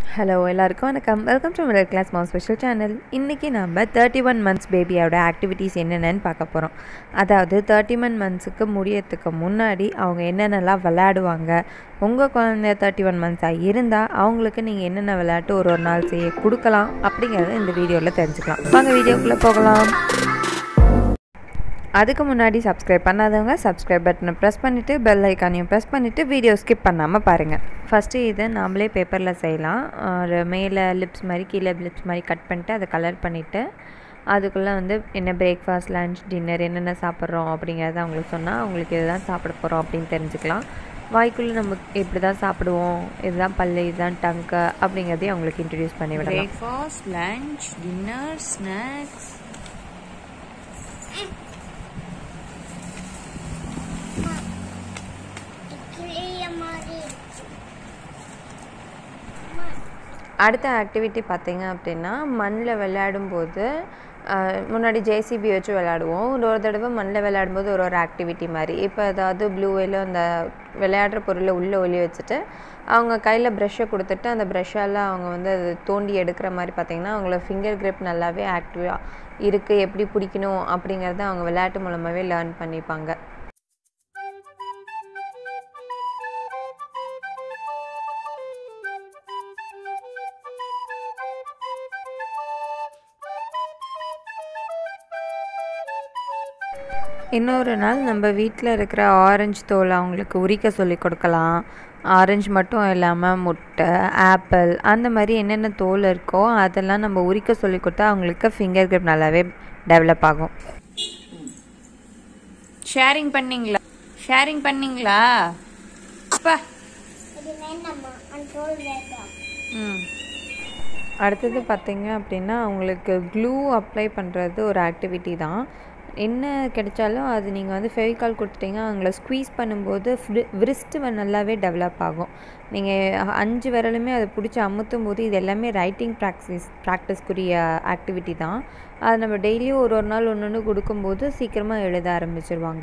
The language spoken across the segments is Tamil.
ஹலோ எல்லாருக்கும் வணக்கம் welcome to middle class mom special channel இன்றைக்கி நம்ம தேர்ட்டி ஒன் மந்த்ஸ் பேபியோட ஆக்டிவிட்டீஸ் என்னென்னு பார்க்க போகிறோம் அதாவது தேர்ட்டி ஒன் மந்த்ஸுக்கு முடியறதுக்கு முன்னாடி அவங்க என்னென்னலாம் விளையாடுவாங்க உங்கள் குழந்தை தேர்ட்டி ஒன் மந்த்ஸாக இருந்தால் அவங்களுக்கு நீங்கள் என்னென்ன விளையாட்டு ஒரு ஒரு நாள் செய்ய கொடுக்கலாம் அப்படிங்கிறத இந்த வீடியோவில் தெரிஞ்சுக்கலாம் வாங்க வீடியோக்குள்ளே போகலாம் அதுக்கு முன்னாடி சப்ஸ்கிரைப் பண்ணாதவங்க சப்ஸ்கிரைப் பட்டனை ப்ரெஸ் பண்ணிவிட்டு பெல் ஐக்கானையும் ப்ரெஸ் பண்ணிவிட்டு வீடியோ ஸ்கிப் பண்ணாமல் பாருங்கள் ஃபஸ்ட்டு இதை நாமளே பேப்பரில் செய்யலாம் ஒரு மேலே லிப்ஸ் மாதிரி கீழே லிப்ஸ் மாதிரி கட் பண்ணிட்டு அதை கலர் பண்ணிவிட்டு அதுக்குள்ளே வந்து என்ன பிரேக்ஃபாஸ்ட் லன்ச் டின்னர் என்னென்ன சாப்பிட்றோம் அப்படிங்கிறத அவங்களுக்கு சொன்னால் அவங்களுக்கு இதுதான் சாப்பிட போகிறோம் அப்படின்னு தெரிஞ்சுக்கலாம் வாய்க்குள்ளே நம்ம இப்படி தான் சாப்பிடுவோம் இதுதான் பல்லு இதுதான் டங்கு அப்படிங்கிறதையும் அவங்களுக்கு இன்ட்ரடியூஸ் பண்ணி விடலாம் breakfast, lunch, dinner, snacks. கிளிய மாதிரி இருக்கு. அடுத்த ஆக்டிவிட்டி பார்த்தீங்க அப்படின்னா மண்ணில் விளையாடும்போது ஆஹ், முன்னாடி ஜேசிபி வச்சு விளையாடுவோம் ஒரு ஒரு தடவை மண்ணில் விளையாடும்போது ஒரு ஒரு ஆக்டிவிட்டி மாதிரி இப்போ ஏதாவது ப்ளூவேல அந்த விளையாடுற பொருளை உள்ளே ஒளி வச்சுட்டு அவங்க கையில் ப்ரெஷ்ஷை கொடுத்துட்டு அந்த ப்ரெஷ்ஷால் அவங்க வந்து அது தோண்டி எடுக்கிற மாதிரி பார்த்தீங்கன்னா அவங்கள ஃபிங்கர் grip நல்லாவே ஆக்டிவாக இருக்குது எப்படி பிடிக்கணும் அப்படிங்கிறத அவங்க விளையாட்டு மூலமாகவே லேர்ன் பண்ணிப்பாங்க இன்னொரு நாள் நம்ம வீட்டில் இருக்கிற ஆரஞ்சு தோலை அவங்களுக்கு உரிக்க சொல்லி கொடுக்கலாம் ஆரஞ்சு மட்டும் இல்லாமல் முட்டை ஆப்பிள் அந்த மாதிரி என்னென்ன தோல் இருக்கோ அதெல்லாம் நம்ம உரிக்க சொல்லி கொடுத்தா அவங்களுக்கு ஃபிங்கர் grip நல்லாவே டெவலப் ஆகும் ஷேரிங் பண்ணீங்களா ஷேரிங் பண்ணீங்களா அப்பா இது வேண்டாமா கண்ட்ரோல் வேண்டாம் ம் அடுத்தது பார்த்தீங்க அப்படின்னா அவங்களுக்கு க்ளூ அப்ளை பண்ணுறது ஒரு ஆக்டிவிட்டி தான் என்ன கிடைச்சாலும் அது நீங்கள் வந்து ஃபெவிகால் கொடுத்துட்டீங்க அவங்கள ஸ்குவீஸ் பண்ணும்போது விரிஸ்ட்டு நல்லாவே டெவலப் ஆகும் நீங்கள் அஞ்சு விரலுமே அதை பிடிச்சி அமுத்தும் போது இது எல்லாமே ரைட்டிங் ப்ராக்டிஸ் ப்ராக்டிஸ்க்குரிய ஆக்டிவிட்டி தான் அது நம்ம டெய்லியும் ஒரு ஒரு நாள் ஒன்று ஒன்று கொடுக்கும்போது சீக்கிரமாக எழுத ஆரம்பிச்சிருவாங்க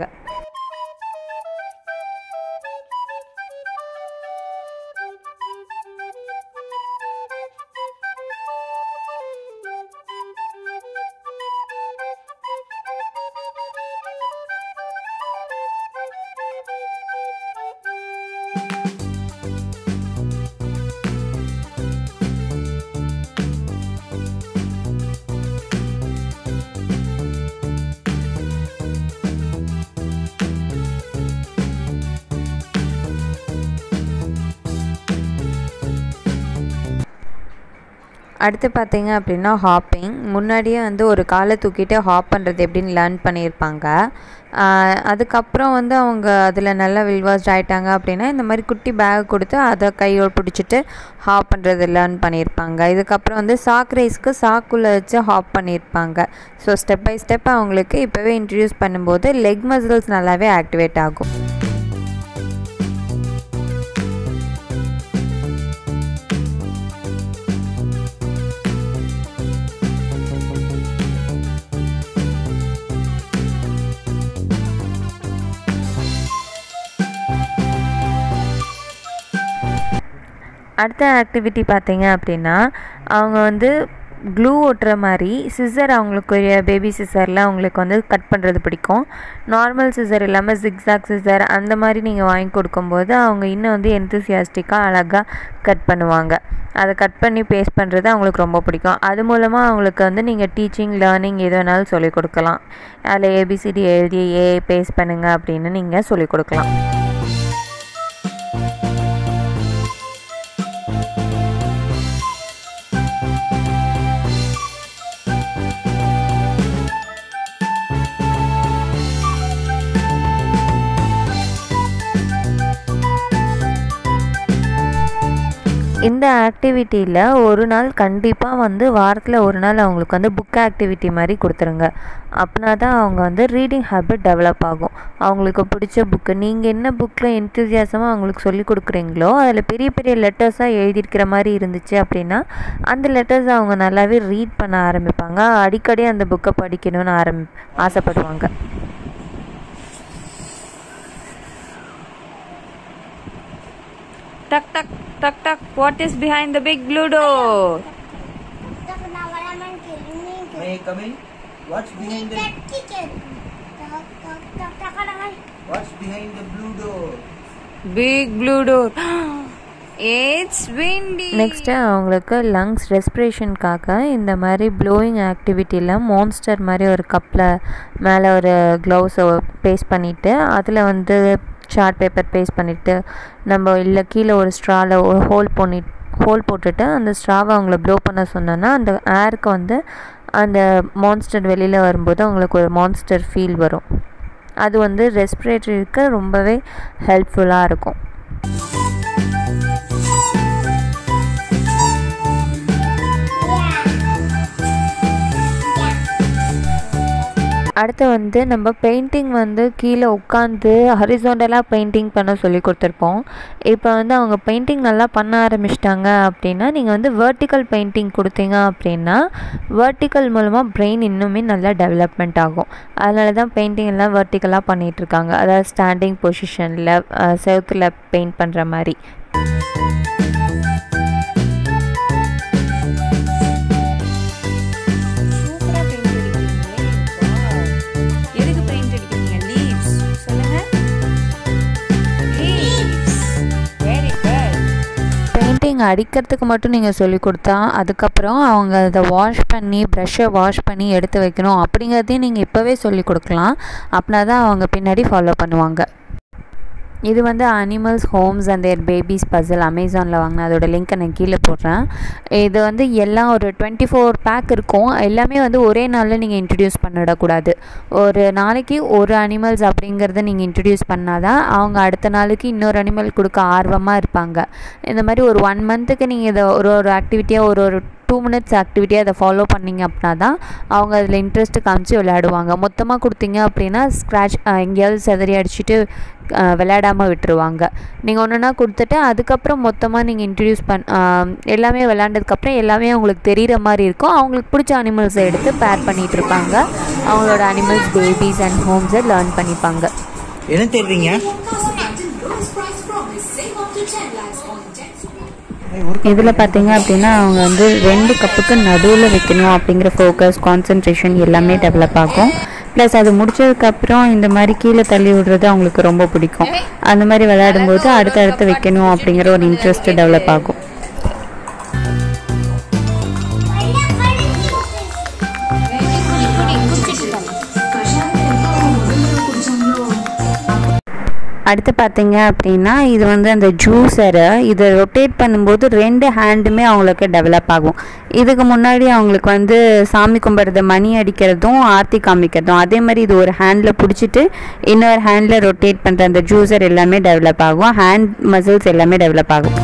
அடுத்து பார்த்தீங்க அப்படின்னா ஹாப்பிங் முன்னாடியே வந்து ஒரு காலை தூக்கிட்டு ஹாப் பண்ணுறது எப்படின்னு லேர்ன் பண்ணியிருப்பாங்க ஆஹ் அதுக்கப்புறம் வந்து அவங்க அதில் நல்லா வில்வாஸ்ட் ஆகிட்டாங்க அப்படின்னா இந்த மாதிரி குட்டி பேக் கொடுத்து அதை கையோடு பிடிச்சிட்டு ஹாப் பண்ணுறது லேர்ன் பண்ணியிருப்பாங்க இதுக்கப்புறம் வந்து சாக் ரைஸ்க்கு சாக்குள்ளே வச்சு ஹாப் பண்ணியிருப்பாங்க ஸோ ஸ்டெப் பை ஸ்டெப் அவங்களுக்கு இப்போவே இன்ட்ரடியூஸ் பண்ணும்போது லெக் மசில்ஸ் நல்லாவே ஆக்டிவேட் ஆகும் அடுத்த ஆக்டிவிட்டி பார்த்தீங்க அப்படின்னா அவங்க வந்து க்ளூ ஒட்டுற மாதிரி சிசர் அவங்களுக்குரிய பேபி சிசரில் அவங்களுக்கு வந்து கட் பண்ணுறது பிடிக்கும் நார்மல் சிசர் இல்லாமல் ஜிக்ஸாக் சிசர் அந்த மாதிரி நீங்கள் வாங்கி கொடுக்கும்போது அவங்க இன்னும் வந்து என்தூசியாஸ்டிக்காக அழகாக கட் பண்ணுவாங்க அதை கட் பண்ணி பேஸ்ட் பண்ணுறது அவங்களுக்கு ரொம்ப பிடிக்கும் அது மூலமாக அவங்களுக்கு வந்து நீங்கள் டீச்சிங் லேர்னிங் எது வேணாலும் சொல்லிக் கொடுக்கலாம் அதில் ஏபிசிடி எழுதி ஏ பேஸ்ட் பண்ணுங்க அப்படின்னு நீங்கள் சொல்லிக் கொடுக்கலாம் இந்த ஆக்டிவிட்டியில் ஒரு நாள் கண்டிப்பாக வந்து வாரத்தில் ஒரு நாள் அவங்களுக்கு வந்து புக் ஆக்டிவிட்டி மாதிரி கொடுத்துருங்க அப்படின்னா தான் அவங்க வந்து ரீடிங் ஹேபிட் டெவலப் ஆகும் அவங்களுக்கு பிடிச்ச புக்கு நீங்கள் என்ன புக்கில் என்தூசியாசமாக அவங்களுக்கு சொல்லி கொடுக்குறீங்களோ அதில் பெரிய பெரிய லெட்டர்ஸாக எழுதியிருக்கிற மாதிரி இருந்துச்சு அப்படின்னா அந்த லெட்டர்ஸ் அவங்க நல்லாவே ரீட் பண்ண ஆரம்பிப்பாங்க அடிக்கடி அந்த புக்கை படிக்கணும்னு ஆரம்பி ஆசைப்படுவாங்க tuck tuck tuck tuck what is behind the big blue door Tak nak walaman ke ini ke. May I come in? What's behind the Tak kitchen. Tak tak tak tak kadang What's behind the blue door? big blue door it's windy next அவங்களுக்கு லங்ஸ் ரெஸ்பிரேஷனுக்காக இந்த மாதிரி ப்ளோயிங் ஆக்டிவிட்டியில் மான்ஸ்டர் மாதிரி ஒரு கப்பில் மேலே ஒரு க்ளவுஸை பேஸ்ட் பண்ணிவிட்டு அதில் வந்து சார்ட் பேப்பர் பேஸ்ட் பண்ணிவிட்டு நம்ம இல்லை கீழே ஒரு ஸ்ட்ராவில் ஒரு ஹோல் பண்ணி ஹோல் போட்டுட்டு அந்த ஸ்ட்ராவை அவங்கள ப்ளோ பண்ண சொன்னோன்னா அந்த ஏருக்கு வந்து அந்த மான்ஸ்டர் வெளியில் வரும்போது அவங்களுக்கு ஒரு மான்ஸ்டர் ஃபீல் வரும் அது வந்து ரெஸ்பிரேட்டரிக்கு ரொம்பவே ஹெல்ப்ஃபுல்லாக இருக்கும் அடுத்து வந்து நம்ம பெயிண்டிங் வந்து கீழே உட்காந்து ஹரிசோண்டலாக பெயிண்டிங் பண்ண சொல்லி கொடுத்துருப்போம் இப்போ வந்து அவங்க பெயிண்டிங் நல்லா பண்ண ஆரம்பிச்சிட்டாங்க அப்படின்னா நீங்கள் வந்து வேர்ட்டிக்கல் பெயிண்டிங் கொடுத்தீங்க அப்படின்னா வேர்ட்டிக்கல் மூலமாக பிரெயின் இன்னுமே நல்லா டெவலப்மெண்ட் ஆகும் அதனால தான் பெயிண்டிங் எல்லாம் வேர்ட்டிக்கலாக பண்ணிகிட்ருக்காங்க அதாவது ஸ்டாண்டிங் பொசிஷனில் செவுத்தில் பெயிண்ட் பண்ணுற மாதிரி சூப்பரா பெயிண்ட் அடிக்கிறீங்க எதுக்கு பெயிண்ட் அடிக்கிறீங்க லீவ்ஸ் சொல்லுங்க லீவ்ஸ் வெரி குட் பெயிண்டிங் அடிக்கிறதுக்கு மட்டும் நீங்கள் சொல்லி கொடுத்தா அதுக்கப்புறம் அவங்க அதை வாஷ் பண்ணி ப்ரஷ்ஷை வாஷ் பண்ணி எடுத்து வைக்கணும் அப்படிங்கிறதையும் நீங்கள் இப்போவே சொல்லி கொடுக்கலாம் அப்படின்னா தான் அவங்க பின்னாடி ஃபாலோ பண்ணுவாங்க இது வந்து animals homes and their babies puzzle அமேசானில் வாங்கின அதோட லிங்க்கை நான் கீழே போடுறேன் இது வந்து எல்லாம் ஒரு டுவெண்ட்டி ஃபோர் பேக் இருக்கும் எல்லாமே வந்து ஒரே நாளில் நீங்கள் இன்ட்ரடியூஸ் பண்ணிடக்கூடாது ஒரு நாளைக்கு ஒரு அனிமல்ஸ் அப்படிங்கிறத நீங்கள் இன்ட்ரடியூஸ் பண்ணால் தான் அவங்க அடுத்த நாளைக்கு இன்னொரு அனிமல் கொடுக்க ஆர்வமாக இருப்பாங்க இந்த மாதிரி ஒரு ஒன் மந்த்துக்கு நீங்கள் இதை ஒரு ஒரு ஆக்டிவிட்டியாக ஒரு ஒரு டூ மினிட்ஸ் ஆக்டிவிட்டியாக அதை ஃபாலோ பண்ணிங்க அப்படின்னா தான் அவங்க அதில் இன்ட்ரெஸ்ட்டு காமிச்சு விளையாடுவாங்க மொத்தமாக கொடுத்தீங்க அப்படின்னா ஸ்க்ராட்ச் எங்கேயாவது செதறி அடிச்சுட்டு அஹ், விளையாடாம விட்டுருவாங்க நீங்கள் ஒன்றுனா கொடுத்துட்டு அதுக்கப்புறம் மொத்தமாக நீங்கள் இன்ட்ரடியூஸ் பண் அஹ், எல்லாமே விளையாண்டதுக்கப்புறம் எல்லாமே அவங்களுக்கு தெரிகிற மாதிரி இருக்கும் அவங்களுக்கு பிடிச்ச அனிமல்ஸை எடுத்து பேர் பண்ணிகிட்டு இருப்பாங்க அவங்களோட அனிமல்ஸ் பேபிஸ் அண்ட் ஹோம்ஸை லேர்ன் பண்ணிப்பாங்க என்ன தேடுறீங்க இதில் பார்த்தீங்க அப்படின்னா அவங்க வந்து ரெண்டு கப்புக்கு நடுவில் வைக்கணும் அப்படிங்கிற ஃபோக்கஸ் கான்சன்ட்ரேஷன் எல்லாமே டெவலப் ஆகும் ப்ளஸ் அது முடிச்சதுக்கப்புறம் இந்த மாதிரி கீழே தள்ளி விடுறது அவங்களுக்கு ரொம்ப பிடிக்கும் அந்த மாதிரி விளையாடும்போது அடுத்தடுத்து வைக்கணும் அப்படிங்கிற ஒரு இன்ட்ரெஸ்ட் டெவலப் ஆகும் அடுத்து பார்த்தீங்க அப்படின்னா இது வந்து அந்த ஜூஸரை இதை ரொட்டேட் பண்ணும்போது ரெண்டு ஹேண்டுமே அவங்களுக்கு டெவலப் ஆகும் இதுக்கு முன்னாடி அவங்களுக்கு வந்து சாமி கும்பிட்றது மணி அடிக்கிறதும் ஆர்த்தி காமிக்கிறதும் அதே மாதிரி இது ஒரு ஹேண்டில் பிடிச்சிட்டு இன்னொரு ஹேண்டில் ரொட்டேட் பண்ணுற அந்த ஜூஸர் எல்லாமே டெவலப் ஆகும் ஹேண்ட் மசில்ஸ் எல்லாமே டெவலப் ஆகும்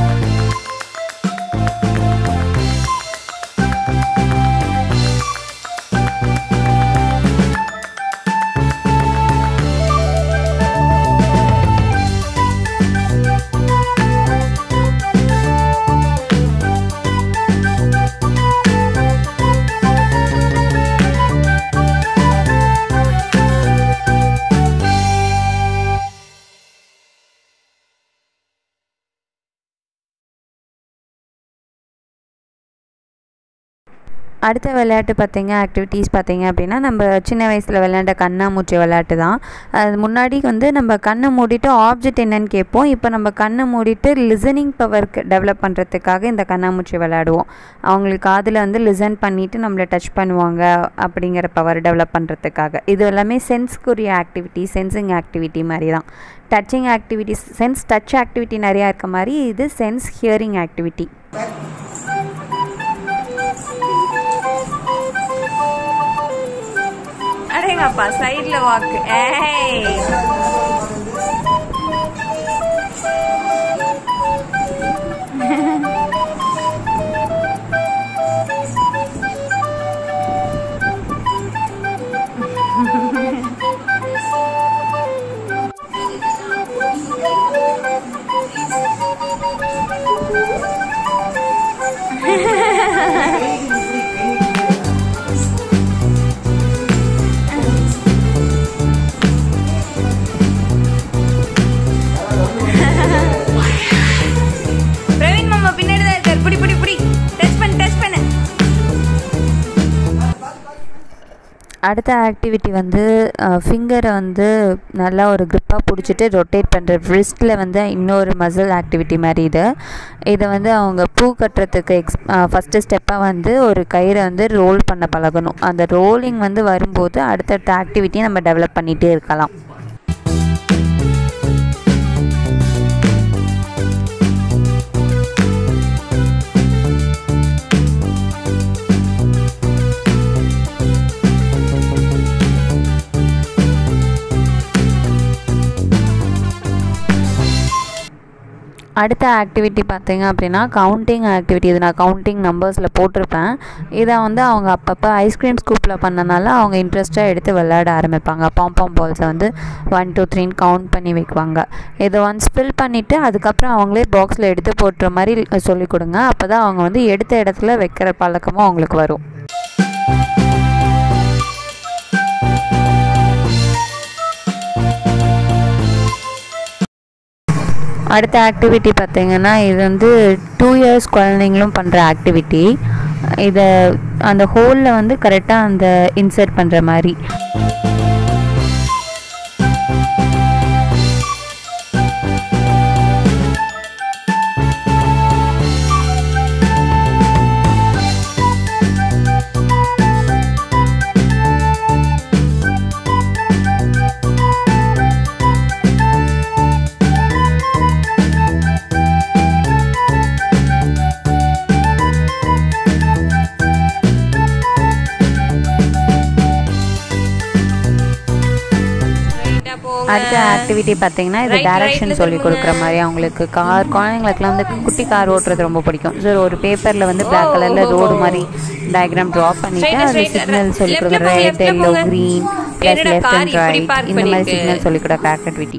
அடுத்த விளையாட்டு பார்த்தீங்க ஆக்டிவிட்டீஸ் பார்த்தீங்க அப்படின்னா நம்ம சின்ன வயசில் விளையாண்ட கண்ணாமூச்சி விளையாட்டு தான் அது முன்னாடி வந்து நம்ம கண்ணை மூடிட்டு ஆப்ஜெக்ட் என்னன்னு கேட்போம் இப்போ நம்ம கண்ணை மூடிட்டு லிசனிங் பவருக்கு டெவலப் பண்ணுறதுக்காக இந்த கண்ணாமூச்சி விளையாடுவோம் அவங்களுக்கு காதில் வந்து லிசன் பண்ணிவிட்டு நம்மளை டச் பண்ணுவாங்க அப்படிங்கிற பவர் டெவலப் பண்ணுறதுக்காக இது எல்லாமே சென்ஸ்க்குரிய ஆக்டிவிட்டி சென்சிங் ஆக்டிவிட்டி மாதிரி தான் touching activities sense touch activity நிறையா இருக்க மாதிரி இது சென்ஸ் ஹியரிங் ஆக்டிவிட்டி அடேங்கப்பா சைடுல வாக்கு ஏய் அடுத்த ஆக்டிவிட்டி வந்து ஃபிங்கரை வந்து நல்லா ஒரு க்ரிப்பாக பிடிச்சிட்டு ரொட்டேட் பண்ணுற ரிஸ்ட்டில் வந்து இன்னொரு மசில் ஆக்டிவிட்டி மாதிரி இது இதை வந்து அவங்க பூ கட்டுறதுக்கு எக்ஸ் ஃபஸ்ட்டு ஸ்டெப்பாக வந்து ஒரு கயிறை வந்து ரோல் பண்ண பழகணும் அந்த ரோலிங் வந்து வரும்போது அடுத்தடுத்த ஆக்டிவிட்டியை நம்ம டெவலப் பண்ணிகிட்டே இருக்கலாம் அடுத்த ஆக்டிவிட்டி பார்த்தீங்க அப்படின்னா கவுண்டிங் ஆக்டிவிட்டி இது நான் கவுண்டிங் நம்பர்ஸில் போட்டிருப்பேன் இதை வந்து அவங்க அப்பப்போ ஐஸ்கிரீம் ஸ்கூப்பில் பண்ணனால அவங்க இன்ட்ரெஸ்ட்டாக எடுத்து விளையாட ஆரம்பிப்பாங்க பாம்பாம் பால்ஸை வந்து ஒன் டூ த்ரீன்னு கவுண்ட் பண்ணி வைக்குவாங்க இதை ஒன்ஸ் ஃபில் பண்ணிவிட்டு அதுக்கப்புறம் அவங்களே பாக்ஸில் எடுத்து போட்டுற மாதிரி சொல்லிக் கொடுங்க அப்போ தான் அவங்க வந்து எடுத்த இடத்துல வைக்கிற பழக்கமும் அவங்களுக்கு வரும் அடுத்த ஆக்டிவிட்டி பார்த்தீங்கன்னா இது வந்து டூ இயர்ஸ் குழந்தைங்களும் பண்ணுற ஆக்டிவிட்டி இதை அந்த ஹோலில் வந்து கரெக்டாக அந்த இன்சர்ட் பண்ணுற மாதிரி ரைட்டா போங்க அடுத்த ஆக்டிவிட்டி பார்த்தீங்கன்னா இது Right, டைரக்ஷன் rightல சொல்லி கொடுக்குற திரும்புங்க. மாதிரி அவங்களுக்கு கார் குழந்தைங்களுக்குலாம் வந்து குட்டி கார் ஓட்டுறது ரொம்ப பிடிக்கும் ஸோ ஒரு பேப்பரில் வந்து பிளாக் ஓ, கலரில் ஓ, ரோடு ஓ. மாதிரி டயக்ராம் ட்ரா பண்ணிட்டு Straight, அது straight, சிக்னல் சொல்லி left ல கொடுக்குற போங்க, ரெட் left ல எல்லோ போங்க. க்ரீன் ப்ளஸ் என்னடா லெஃப்ட் car அண்ட் இப்படி ரைட் park இந்த மாதிரி பண்ணிருக்கு? சிக்னல் சொல்லி கொடுக்குற ஆக்டிவிட்டி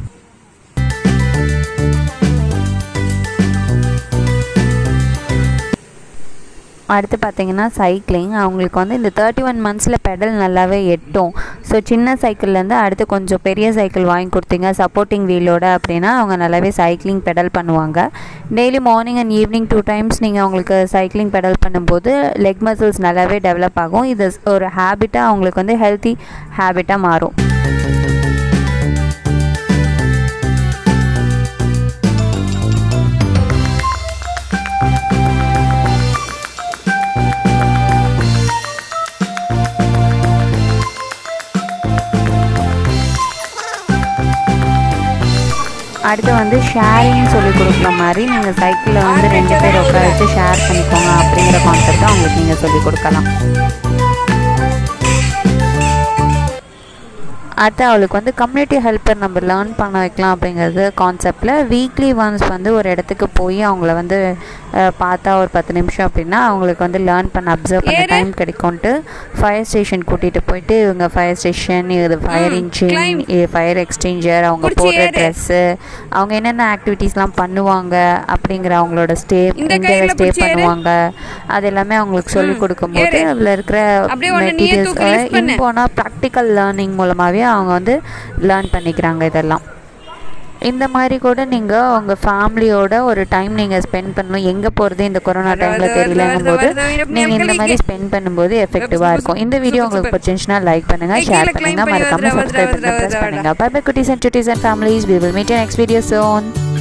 அடுத்து பார்த்தீங்கன்னா சைக்கிளிங் அவங்களுக்கு வந்து இந்த தேர்ட்டி ஒன் மந்த்ஸில் பெடல் நல்லாவே எட்டும் ஸோ சின்ன சைக்கிள்லேருந்து அடுத்து கொஞ்சம் பெரிய சைக்கிள் வாங்கி கொடுத்தீங்க சப்போர்ட்டிங் வீலோட அப்படின்னா அவங்க நல்லாவே சைக்கிளிங் பெடல் பண்ணுவாங்க daily morning and evening two times நீங்கள் அவங்களுக்கு சைக்கிளிங் பெடல் பண்ணும்போது லெக் மசில்ஸ் நல்லாவே டெவலப் ஆகும் இது ஒரு ஹேபிட்டாக அவங்களுக்கு வந்து ஹெல்த்தி ஹேபிட்டாக மாறும் அடுத்து வந்து ஷேரிங் சொல்லி கொடுக்குற மாதிரி நீங்கள் சைக்கிளில் வந்து ரெண்டு பேர் உட்கார வச்சு ஷேர் பண்ணிக்கோங்க அப்படிங்கிற கான்செப்டை அவங்களுக்கு நீங்கள் சொல்லி கொடுக்கலாம் அடுத்து அவளுக்கு வந்து கம்யூனிட்டி ஹெல்ப்பர் நம்ம லேர்ன் பண்ண வைக்கலாம் அப்படிங்கிறது கான்செப்டில் வீக்லி ஒன்ஸ் வந்து ஒரு இடத்துக்கு போய் அவங்கள வந்து அஹ், பார்த்தா ஒரு பத்து நிமிஷம் அப்படின்னா அவங்களுக்கு வந்து லேர்ன் பண்ண அப்சர்வ் பண்ண ஏறு. டைம் கிடைக்கும்ட்டு ஃபயர் ஸ்டேஷன் கூட்டிகிட்டு போயிட்டு இவங்க ஃபயர் ஸ்டேஷன் இது ஃபயர் ம், இன்ஜின் climb. இது ஃபயர் எக்ஸ்டேஞ்சர் அவங்க புடிச்சு போடுற ஏறு. ட்ரெஸ்ஸு அவங்க என்னென்ன ஆக்டிவிட்டீஸ்லாம் பண்ணுவாங்க அப்படிங்கிற அவங்களோட ஸ்டே இந்த எங்கே கயிறுல ஸ்டே புடிச்சு ஏறு. பண்ணுவாங்க அது எல்லாமே அவங்களுக்கு சொல்லி ம், கொடுக்கும்போது ஏறு. அதில் இருக்கிற அப்படியே ஒண்ணு நீயே தூக்கி lift மெட்டீரியல்ஸ் பண்ணு. இன்போனா ப்ராக்டிக்கல் லேர்னிங் மூலமாகவே அவங்க வந்து லேர்ன் பண்ணிக்கிறாங்க இதெல்லாம் இந்த மாதிரி கூட நீங்கள் உங்கள் ஃபேமிலியோட ஒரு டைம் நீங்கள் ஸ்பெண்ட் பண்ணணும் எங்கே போகிறது இந்த கொரோனா வருது, டைமில் வருது, தெரியலங்கும் போது வருது, வருது, வருது, நீங்கள் இந்த வருது, மாதிரி வருது. ஸ்பெண்ட் பண்ணும்போது எஃபெக்டிவாக இருக்கும் இந்த வீடியோ சூப்பர், உங்களுக்கு சூப்பர். பிடிச்சிருந்துச்சுன்னா லைக் பண்ணுங்கள் ஏய், ஷேர் கீழே climb பண்ணுங்கள் பண்ணி மறக்காமல் வருது, சப்ஸ்கிரைப் வருது, பண்ணி ப்ரெஸ் வருது, பண்ணுங்கள் பை பை குட்டீஸ் அண்ட் சுட்டீஸ் and families we will meet next video zone